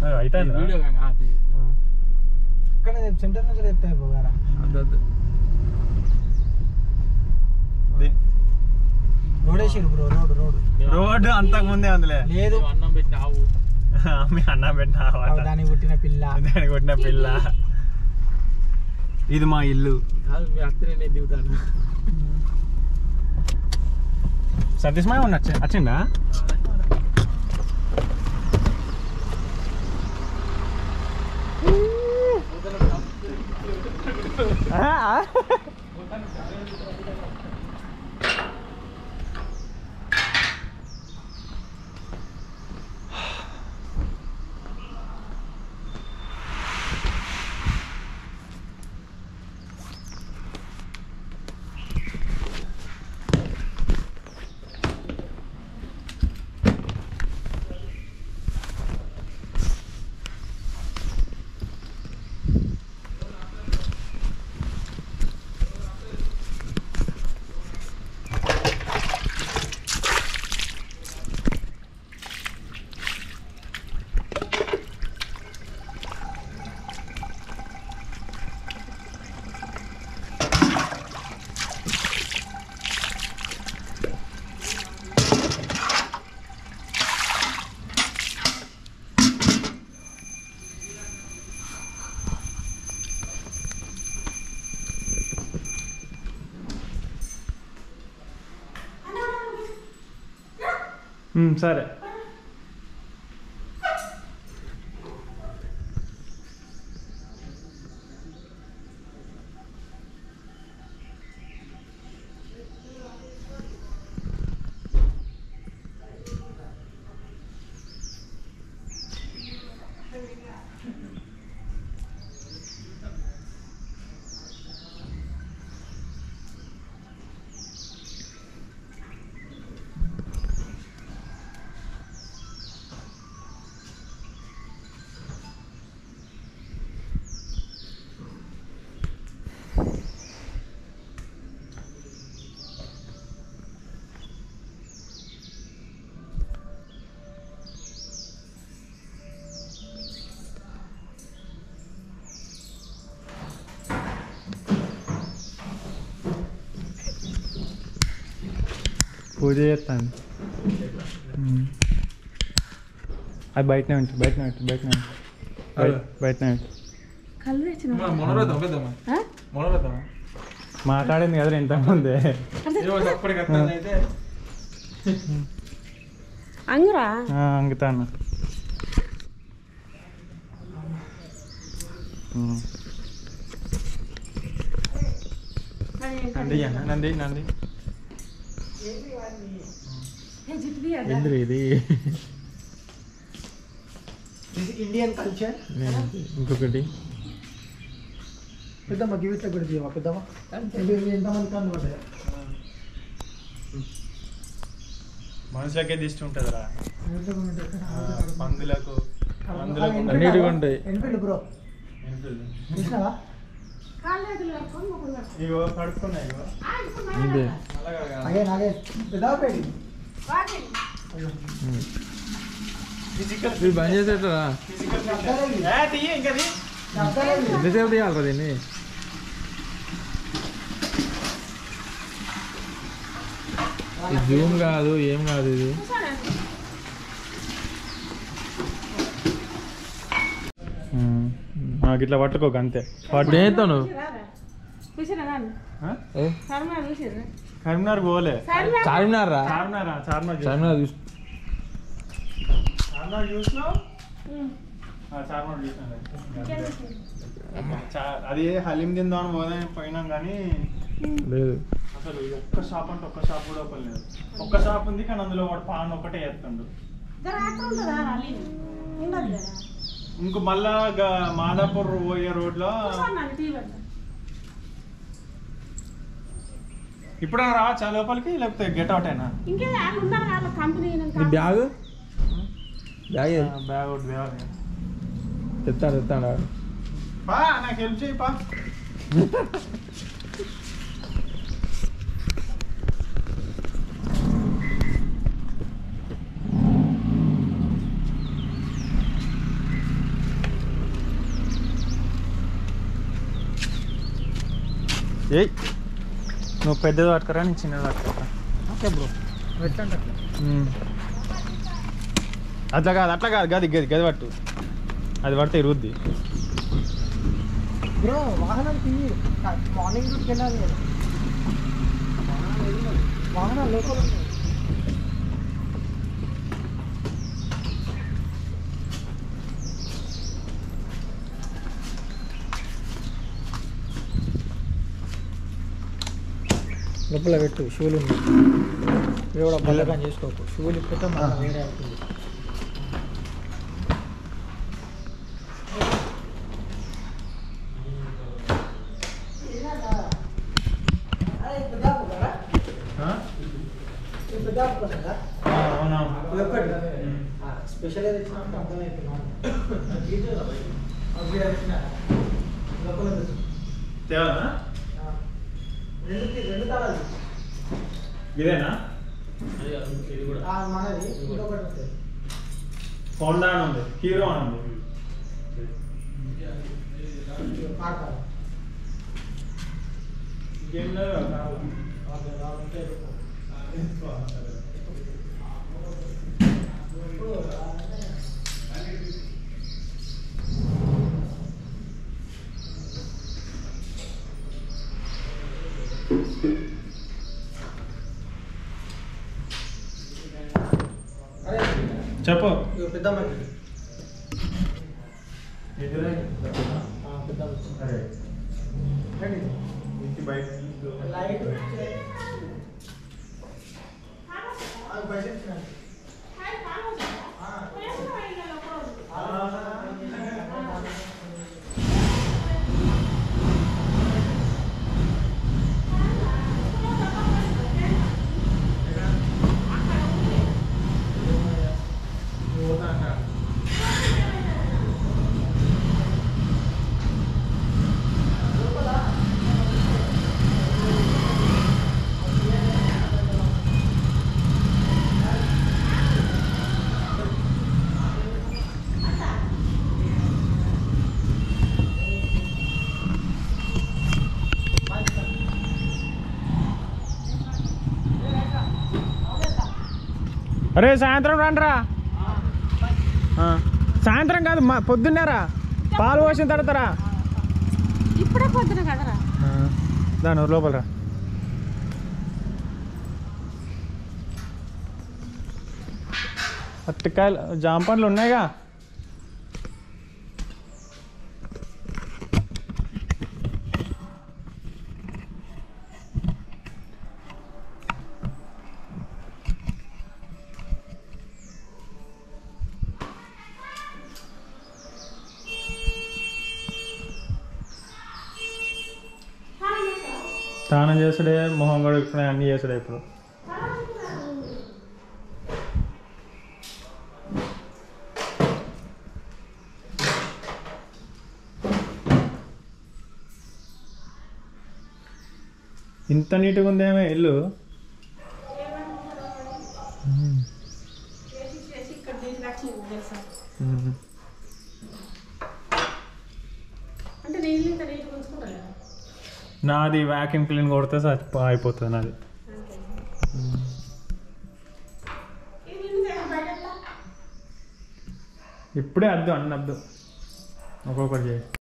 అయితే వీడియో కానీ అది ఇక్కడ సెంటర్ నుంచి తెస్తాయి పోగారా అద్దద్దు రోడ్ వేసిరు బ్రో రోడ్ రోడ్ రోడ్డు అంతకు ముందే అందులే లేదు అన్నం పెట్టిన ఆవు మీ అన్న పెట్టిన అవి దానికి పుట్టిన పిల్ల దానికి కొట్టిన పిల్ల ఇది మా ఇల్లు కాదు మీ అత్త నేను దిగుతాను సతీష్ మాయ ఉన్న వచ్చిందా సరే పూజ చేస్తాను అది బయటనే ఉంటుంది బయటనే ఉంటుంది బయటనే ఉంటుంది బయట- బయటనే ఉంటుంది కళ్ళు తెచ్చిన మొనరద్దాం పెద్దమ్మా మొనరద్దామా మాట్లాడింది కదా ఇంతకుముందే అప్పటికి అయితే అంగురా ఆ, అంకితాను ఉమ్. నంది అన్న, నంది నంది ఎందుకు ఇది ఇండియన్ కల్చర్ నేను ఇంకొకటి పెద్దమ్మ గివిట్లో కూడా తీయమా పెద్దమ్మ ఇవి ఎంతమంది కన్ను పడ్డాయి మనుషులకే దిష్టి ఉంటుందిరా ఆ, పందులకు పందులకు ఉండదు. అన్నిటికీ ఉంటాయి ఎనిపిల్లు బ్రో చూసినావా ఇగో పడుకున్నాయి ఇగో ఇదే అగే నాగే పెద్దవా పేడి ఇది బంద్ చేసేటరా ఏ, తీయి, ఇంకా తీయి. ఎంతసేపు తీయాలి దీన్ని ఇది జూమ్ కాదు ఏం కాదు ఇది ఉమ్. నాకు ఇట్లా పట్టుకోక అంతే వాటి ఏంతాను చూసినా కానీ ఆ? కర్మ చూసిరా కరీంనగర్ పోలే చార్మినార్ రా చార్మినార్ ఆ, చార్మినార్ చూసిన. చార్మినార్ చూసి చార్మినార్ చూసినావు ఆ, చార్మినార్ చూసినా చా- అది హలీం తిందామని పోదాం పోయినాం కానీ లేదు అసలు ఒక్క షాప్ అంటే ఒక్క షాప్ కూడా ఓపెన్ లేదు ఒక్క షాప్ ఉంది కానీ అందులో వాడు పాన్ ఒకటే చేస్తుండు ఉండదు కదా ఇంకో మళ్ళా గా- మాదాపూర్ పోయే రోడ్ లో కూర్చోన్నాను టీ పెడతా ఇప్పుడు రావచ్చా లోపలికి లేకపోతే గెట్ అవుట్ అయినా ఇంకే వాళ్ళు ఉన్నారు కదా కంపెనీ నీ బ్యాగ్ బ్యాగ్ ఏది? బ్యాగ్ ఒకటి తేవాలి. తెస్తాడు తెస్తాడు పా నాకు హెల్ప్ చేయి పా ఏయ్ నువ్వు పెద్దది పట్టుకరా నేను చిన్నది పట్టుకరా ఓకే బ్రో ఎట్లా అంటే అట్లా అట్లా కాదు అట్లా కాదు గది గది గది పట్టు అది పడితే ఇరుగుద్ది బ్రో వాహనం తీయి మార్నింగ్ డ్యూటీకి వెళ్ళాలి కదా వాహనాలు లోపల ఉన్నాయి. లోపల పెట్టు షూలు ఉన్నాయి ఇవి కూడా బల్లకం చేసుకోకు షూలు ఇప్పితే మన వేరే అవుతుంది అవునా స్పెషల్ తెచ్చినా అంటే అర్థమైపోయింది లోపల పెట్టు. తేవాలా ఆ. రెండు తీ- రెండు తాళాలు ఇదేనా ఆ, మనది ఇంకొకటి ఉంటుంది హోండా అని ఉంది హీరో అని ఉంది పాడతారు ఇంకేం లేదు అరే చెప్పు ఇగో పెద్ద అమ్మాయి ఆ, పెద్ద అమ్మాయి రండి. లైట్ వచ్చే- ఆ, బయట ఇచ్చినాను. అరే సాయంత్రం రండిరా ఆ, సాయంత్రం కాదు మా పొద్దున్నేరా పాలు పోసిన తర్వాతరా ఇప్పుడే పొద్దున కదరా దాని లోపల రా అరటికాయలు జామ పండ్లు ఉన్నాయిగా స్నానం చేసుడే మొహం కడుక్కునే అన్నీ చేసుడే ఇప్పుడు ఇంత నీట్గా ఉందేమో ఇల్లు చేసి చేసి ఇక్కడ తీసుకొచ్చింది తెలుసా మ్మ్. అంటే నీళ్ళు ఇంత నీట్గా ఉంచుకుంటారు నాది వ్యాక్యూమ్ క్లీన్ కొడితే చచ్చిపో అయిపోతుంది నాది ఇది నీళ్ళు బయట ఇప్పుడే అద్దు అన్న అద్దు ఒక్కొక్కటి చేయి